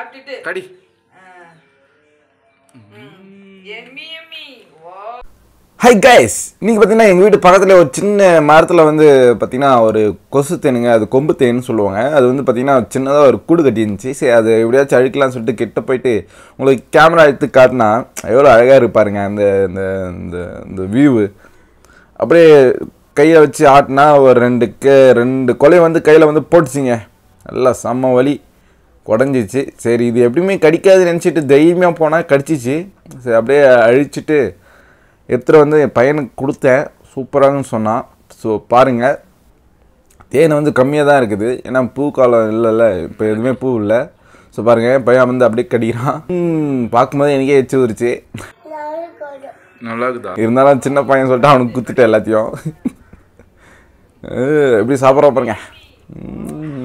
சாப்பிட்டுட்டு கடி எம்மி எம்மி ஓ ஹை கைஸ் இன்னைக்கு பார்த்தீங்கன்னா எங்கள் வீட்டு பக்கத்தில் ஒரு சின்ன மரத்தில் வந்து பார்த்தீங்கன்னா ஒரு கொசு தேனுங்க அது கொம்பு தேன்னு சொல்லுவாங்க அது வந்து பார்த்தீங்கன்னா சின்னதாக ஒரு கூடு கட்டி இருந்துச்சு சரி அது எப்படியாச்சும் அழிக்கலாம்னு சொல்லிட்டு கிட்ட போயிட்டு உங்களுக்கு கேமரா எடுத்து காட்டினா எவ்வளோ அழகாக இருப்பாருங்க அந்த இந்த இந்த இந்த வியூவு அப்படியே கையை வச்சு ஆட்டினா ஒரு ரெண்டு கே ரெண்டு கொலை வந்து கையில் வந்து போட்டுச்சிங்க நல்லா செம்ம வலி உடஞ்சிச்சு சரி இது எப்படியுமே கடிக்காது நினச்சிட்டு தைரியமாக போனால் கடிச்சிச்சு சரி அப்படியே அழிச்சிட்டு எடுத்துகிட்டு வந்து என் பையனுக்கு கொடுத்தேன் சூப்பராகனு சொன்னான் ஸோ பாருங்கள் தேன் வந்து கம்மியாக தான் இருக்குது ஏன்னா பூ காலம் இல்லைல்ல இப்போ எதுவுமே பூ இல்லை ஸோ பாருங்கள் என் பையன் வந்து அப்படியே கடிக்கிறான் ம், பார்க்கும்போது எனக்கே எச்சு ஊறிச்சு நல்லா இருக்குதா இருந்தாலும் சின்ன பையன் சொல்லிட்டு அவனுக்கு குத்துட்டேன் எல்லாத்தையும் அஹ், எப்படி சாப்பிட்ற பாருங்க ம்.